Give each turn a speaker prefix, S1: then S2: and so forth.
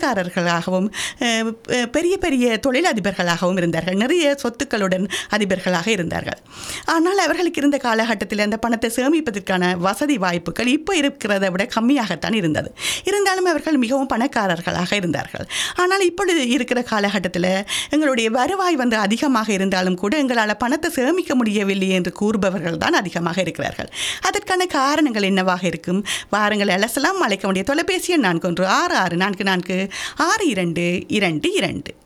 S1: பணக்காரர்களாகவும் அஹ், அஹ், பெரிய பெரிய தொழிலதிபர்களாகவும் இருந்தார்கள் நிறைய சொத்துக்களுடன் அதிபர்களாக இருந்தார்கள் ஆனால் அவர்களுக்கு இருந்த காலகட்டத்தில் அந்த பணத்தை சேமிப்பதற்கான வசதி வாய்ப்புகள் இப்போ இருக்கிறதை விட கம்மியாகத்தான் இருந்தது இருந்தாலும் அவர்கள் மிகவும் பணக்காரர்களாக இருந்தார்கள் ஆனால் இப்பொழுது இருக்கிற காலகட்டத்தில் எங்களுடைய வருவாய் வந்து அதிகமாக இருந்தாலும் கூட எங்களால் பணத்தை சேமிக்க முடியவில்லை என்று கூறுபவர்கள் தான் அதிகமாக இருக்கிறார்கள் அதற்கான காரணங்கள் என்னவாக இருக்கும் வாருங்கள் அலசலாம் அழைக்க வேண்டிய தொலைபேசி எண் நான்கு ஒன்று ஆறு ஆறு நான்கு நான்கு ஆறு இரண்டு இரண்டு இரண்டு